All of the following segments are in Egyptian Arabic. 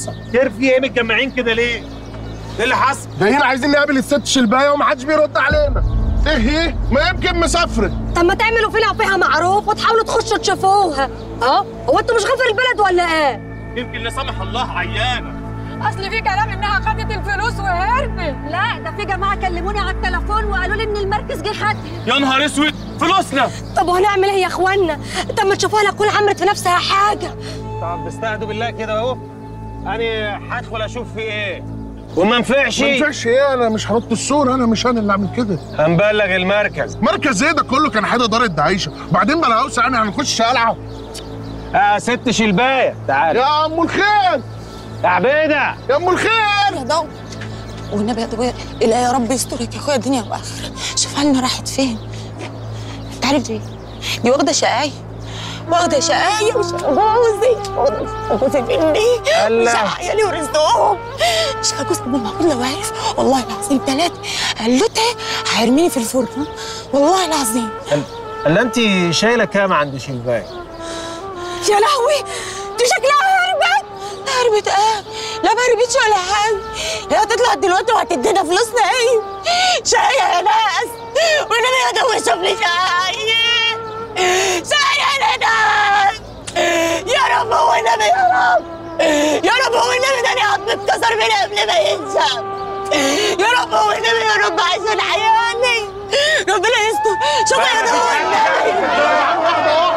حصل؟ خير في ايه متجمعين كده ليه؟ ايه اللي حصل؟ جايين عايزين نقابل الست شلبايه ومحدش بيرد علينا ايه هي؟ ما يمكن مسافره طب ما تعملوا فيها وفيها معروف وتحاولوا تخشوا تشوفوها اه هو انتوا مش غفر البلد ولا ايه؟ يمكن لا سمح الله عيانه اصل في كلام انها خدت الفلوس وهربت لا ده في جماعه كلموني على التليفون وقالوا لي ان المركز جه خد يا نهار اسود فلوسنا طب وهنعمل ايه يا اخوانا طب ما تشوفوها لا تكون عملت في نفسها حاجه طب استهدوا بالله كده اهو انا هدخل اشوف في ايه وما نفعش ما ينفعش ايه انا مش هنط السور انا مش انا اللي اعمل كده هنبلغ المركز مركز ايه ده كله كان حاجه دار الدعيشه بعدين بلا هوسه يعني هنخش قلعه اه ست شلبايه تعال يا ام الخير يا عبيده يا ام الخير يا ضوء والنبي يا ضوء إلهي يا رب يسترك يا اخويا الدنيا واخره شوف عنا راحت فين انت عارف دي دي واخده شقايه واخده شقايه وش جوزي واخده جوزي مني الله. مش عيالي ورزقهم مش جوزي ابو محمود لو عارف والله العظيم ثلاثه قالته هيرميني في الفرن والله العظيم الا انت شايله كام عند شلبايه يا لهوي دي شكلها هربت هربت اه لا ما هربتش ولا حاجه هي هتطلع دلوقتي وهتدينا فلوسنا ايه شقية يا ناس والنبي يا دوي شوف لي شقية شقية يا ناس يا رب والنبي يا رب يا رب والنبي ده انا عظمي اتكسر من قبل ما ينشف يا رب والنبي يا رب عشان عيالي ربنا يستر شوف يا دوي النبي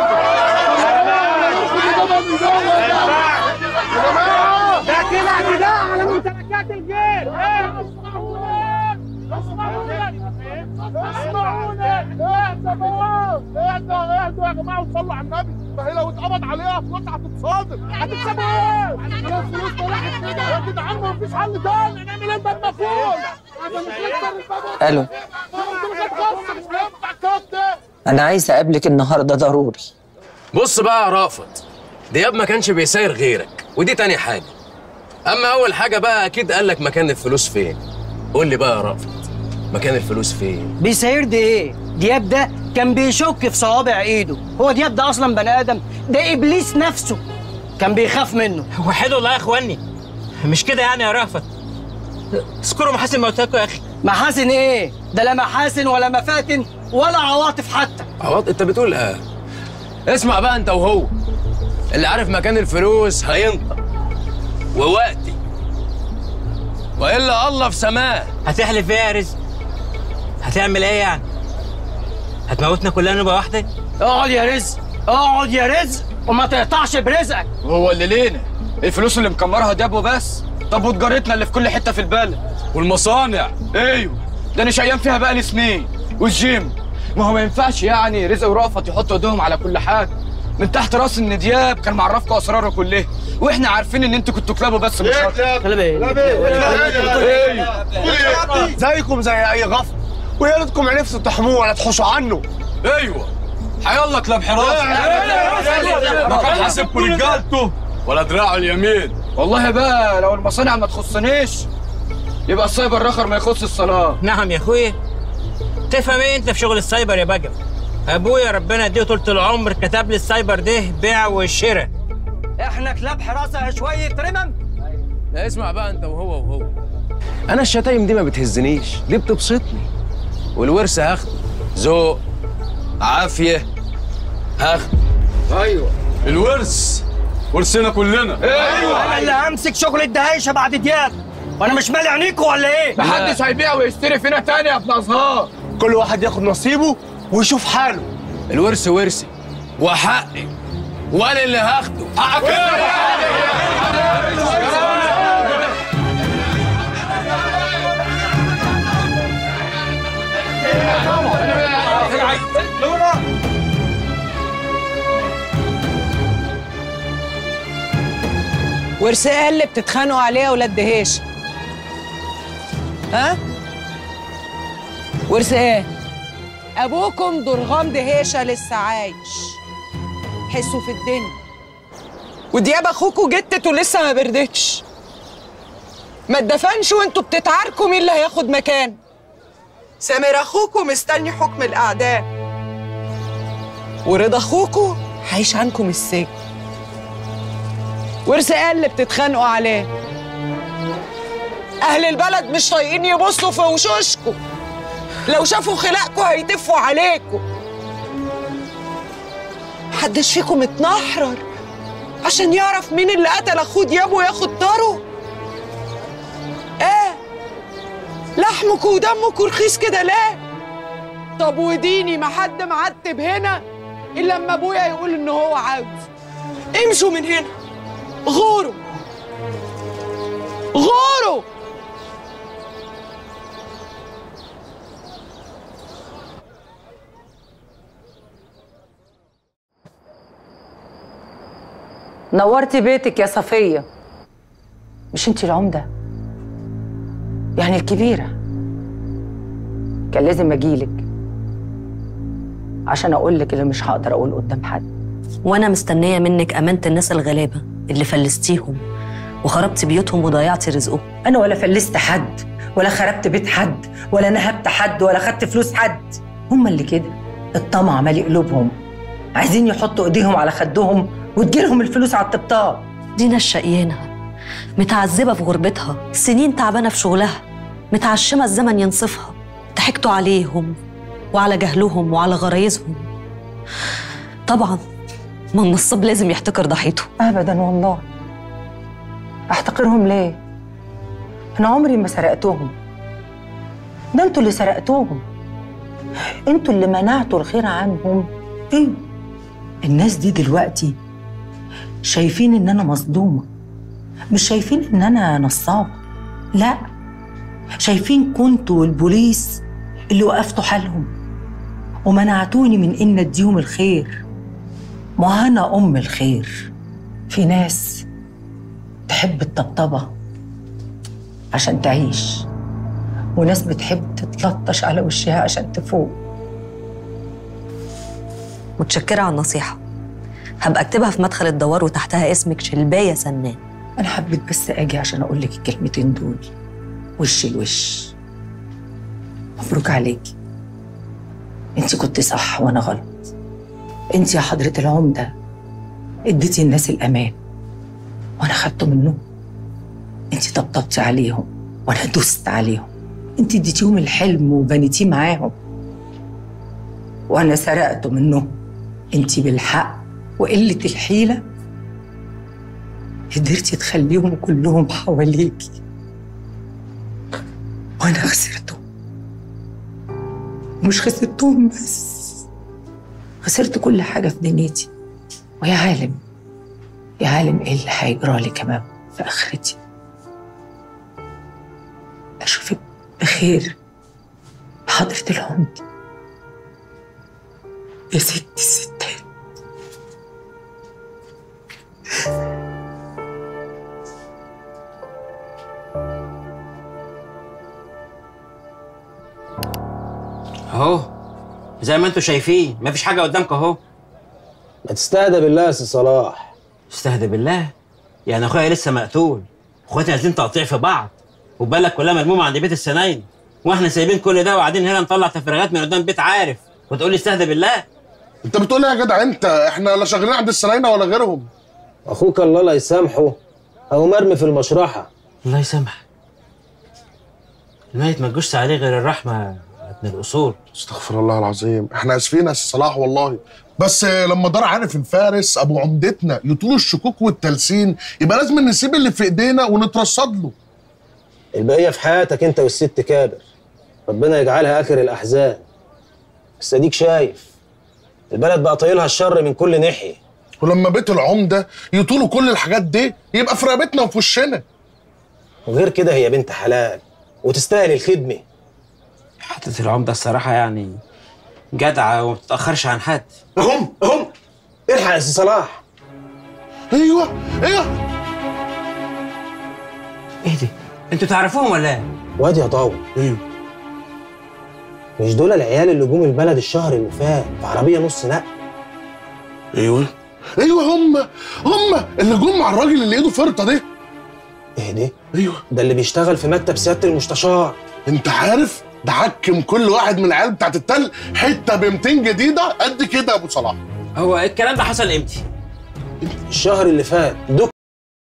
ده كده اعتداء على ممتلكات الجيش اهدوا اهدوا يا جماعه وصلوا على النبي ما هي لو اتقبض عليها فلوس هتتصادم هتكسبوا ايه؟ الفلوس ما راحت كده يا جدعان ما فيش حل تاني نعمل ايه الباب مقفول عشان نكسر الباب الو انتوا مش هتكسر مش هينفع كده انا عايز اقابلك النهارده ضروري بص بقى يا رافض دياب ما كانش بيساير غيرك ودي تاني حاجة أما أول حاجة بقى أكيد قال لك مكان الفلوس فين قول لي بقى يا رافض مكان الفلوس فين بيسير دي ايه؟ دياب ده كان بيشك في صوابع ايده، هو دياب ده اصلا بني ادم، ده ابليس نفسه كان بيخاف منه. وحدوا الله يا اخواني مش كده يعني يا رأفت اذكروا محاسن موتاكم يا اخي محاسن ايه؟ ده لا محاسن ولا مفاتن ولا عواطف حتى. عوض أنت بتقول إيه اسمع بقى أنت وهو اللي عارف مكان الفلوس هينطق ووقتي وإلا الله في سماه هتحلف ايه يا رزق هتعمل ايه يعني هتموتنا كلنا نبقى واحده اقعد يا رزق، اقعد يا رزق وما تقطعش برزقك. هو اللي لينا الفلوس اللي مكمرها دياب وبس طب وتجارتنا اللي في كل حته في البلد والمصانع ايوه ده انا شقيان فيها بقالي سنين والجيم ما هو ما ينفعش يعني رزق ورأفت يحطوا ايديهم على كل حاجه من تحت راس ان دياب كان معرفكم اسراره كلها واحنا عارفين ان انتوا كنتوا كلابه بس مش اكتر ايوه زيكم زي اي غفر ويا ريتكم عرفتوا تحموه ولا تحوشوا عنه ايوه حيالله كلاب حراسه ما كان حاسبكم رجالته ولا دراعه اليمين والله بقى لو المصانع ما تخصنيش يبقى السايبر رخر ما يخص الصلاه نعم يا اخويا تفهم ايه انت في شغل السايبر يا بجم ابويا ربنا يديه طول العمر كتب لي السايبر ده بيع وشراء احنا كلاب حراسه شويه رمم. لا اسمع بقى انت وهو وهو انا الشتايم دي ما بتهزنيش دي بتبسطني والورث هاخده ذوق عافيه هاخده ايوه الورث ورثنا كلنا انا اللي همسك شغل الدهايشه بعد دياب، وانا مش مالي عينيكوا ولا ايه؟ محدش هيبيع ويشتري فينا تاني يا ابن ازهار كل واحد ياخد نصيبه ويشوف حاله الورث ورثي وحقي وانا اللي هاخده حقك ورث ايه اللي بتتخانقوا عليه يا ولاد دهيش ها ورث ايه ابوكم درغام دهيشه لسه عايش حسوا في الدنيا ودياب اخوكوا جتت ولسه ما بردتش ما اتدفنش وانتوا بتتعاركوا مين اللي هياخد مكان سامر اخوكوا مستني حكم الاعدام ورضا اخوكوا هيعيش عنكم السجن ورث ايه اللي بتتخانقوا عليه اهل البلد مش طايقين يبصوا في وشوشكم لو شافوا خلاقكم هيتفوا عليكم محدش فيكم اتنحرر عشان يعرف مين اللي قتل اخوه دياب وياخد طاره ايه لحمكم ودمكم رخيص كده ليه طب وديني ما حد معتب هنا الا لما ابويا يقول ان هو عاوز امشوا من هنا غوروا غوروا نورتي بيتك يا صفية مش انتي العمدة يعني الكبيرة كان لازم اجيلك عشان اقولك اللي مش هقدر اقول قدام حد وانا مستنيه منك امانه الناس الغلابه اللي فلستيهم وخربتي بيوتهم وضيعتي رزقهم انا ولا فلست حد ولا خربت بيت حد ولا نهبت حد ولا خدت فلوس حد هم اللي كده الطمع مالي قلوبهم عايزين يحطوا ايديهم على خدهم وتجيلهم الفلوس على الطبطاب دي ناس شقيانه متعذبه في غربتها سنين تعبانه في شغلها متعشمه الزمن ينصفها ضحكتوا عليهم وعلى جهلهم وعلى غرايزهم طبعا ما النصاب لازم يحتكر ضحيته ابدا والله احتقرهم ليه انا عمري ما سرقتهم ده انتوا اللي سرقتوهم انتوا اللي منعتوا الخير عنهم ايه الناس دي دلوقتي شايفين ان انا مصدومه مش شايفين ان انا نصابه لا شايفين كنتوا والبوليس اللي وقفتوا حالهم ومنعتوني من ان اديهم الخير ما انا ام الخير في ناس تحب الطبطبه عشان تعيش وناس بتحب تتلطش على وشها عشان تفوق متشكره على النصيحه هبقى اكتبها في مدخل الدوار وتحتها اسمك شلبايه سنان انا حبيت بس اجي عشان اقول لك الكلمتين دول وش الوش مبروك عليكي انت كنت صح وانا غلط انت يا حضرة العمدة اديتي الناس الامان وانا خدته منهم انت طبطبتي عليهم وانا دوست عليهم انت اديتيهم الحلم وبنيتيه معاهم وانا سرقته منهم انت بالحق وقلة الحيلة قدرتي تخليهم كلهم حواليكي وانا خسرتهم مش خسرتهم بس خسرت كل حاجة في دنيتي ويا عالم يا عالم ايه اللي هيجرى لي كمان في اخرتي اشوفك بخير حضرة العمد يا ست الستات اهو زي ما انتم شايفين مفيش حاجه قدامكم اهو ما تستهدى بالله يا سي صلاح استهدى بالله يعني اخويا لسه مقتول اخواتي عايزين تقطيع في بعض وبالك كلها ملمومه عند بيت السناين واحنا سايبين كل ده وقاعدين هنا نطلع تفريغات من قدام بيت عارف وتقول لي استهدى بالله انت بتقول ايه يا جدع انت احنا لا شغالين عند السناينه ولا غيرهم اخوك الله لا يسامحه او مرمي في المشرحه الله يسامحك الميت ما تجوش عليه غير الرحمه يا ابن الاصول استغفر الله العظيم احنا اسفين يا سي صلاح والله بس لما دار عارف الفارس ابو عمدتنا يطول الشكوك والتلسين يبقى لازم نسيب اللي في ايدينا ونترصد له البقيه في حياتك انت والست كابر ربنا يجعلها اخر الاحزان بس اديك شايف البلد بقى طايلها الشر من كل ناحيه ولما بيت العمده يطولوا كل الحاجات دي يبقى في رقبتنا وفي وشنا وغير كده هي بنت حلال وتستاهل الخدمه حضرة العمده الصراحه يعني جدعه وما بتتاخرش عن حد هم هم الحق يا سي صلاح ايوه ايوه ايه دي انتوا تعرفوهم ولا ايه واد يا ضاو مش دول العيال اللي جم البلد الشهر اللي فات في عربيه نص نقل ايوه ايوه هم هم اللي جم مع الراجل اللي ايده فرطه ده ايه ده ايوه ده اللي بيشتغل في مكتب سياده المستشار انت عارف ده حكم كل واحد من العيال بتاعت التل حته ب 200 جديده قد كده يا ابو صلاح هو الكلام ده حصل امتى الشهر اللي فات دك